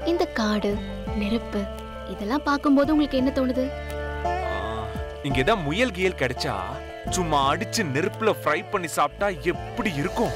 இந்த காடு நெருப்பு இதெல்லாம் பார்க்கும்போது உங்களுக்கு என்ன தோணுது ஆ, இங்க ஏதாவது முயல் கியல் கிடைச்சா சும்மா அடிச்சு நெருப்புல ஃப்ரை பண்ணி சாப்பிட்டா எப்படி இருக்கும்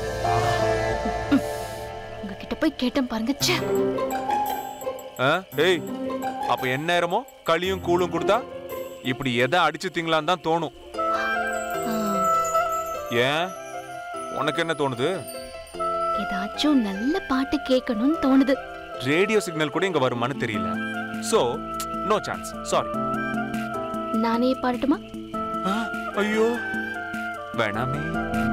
உங்ககிட்ட போய் கேட்டேன் பாருங்க ச்சே ஆ? ஏய் அப்ப என்ன நேரமோ களியும் கூழும் கொடுத்தா இப்படி எதை அடிச்சு திங்கலான்னு தான் தோணும் ஆ, ஏன் உனக்கு என்ன தோணுது ஏதாச்சும் நல்ல பாட்டு கேட்கணும்னு தோணுது ரேடியோ சிக்னல் கூட இங்க வருமான்னு தெரியல சோ நோ சான்ஸ் சாரி நானே பாடட்டுமா ஐயோ வேணாமே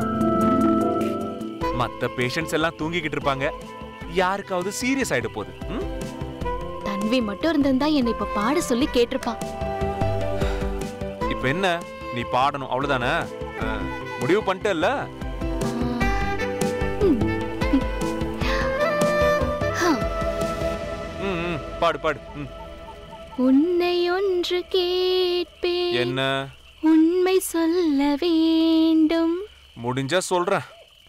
மத்த பேஷண்ட்ஸ் எல்லாம் தூங்கிக்கிட்டு இருப்பாங்க யாருக்காவது சீரியஸ் ஆயிட போகுது ம்? தன்வி மட்டும் இருந்திருந்தா என்னை இப்ப பாட சொல்லி கேட்டிருப்பா இப்ப என்ன நீ பாடணும் அவ்வளவுதானே ஆ, முடிவு பண்ணிட்டல்ல ம். ஹா, ம், ம், பாடு பாடு ம். உன்னை ஒன்று கேட்பேன் என்ன உண்மை சொல்ல வேண்டும் முடிஞ்சா சொல்றேன்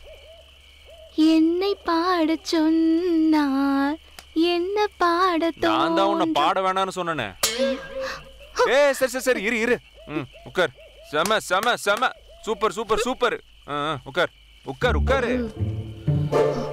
என்னை பாடச் சொன்னால் என்ன பாட நான் தான் உன்னை தோன்றும்? பாட வேணாம்னு சொன்னனே ஏ சரி சரி சரி இரு இரு ம் உட்கார் செம செம செம சூப்பர் சூப்பர் சூப்பர் ஆ, ஆ, உட்கார் உட்கார் உட்காரு ம்.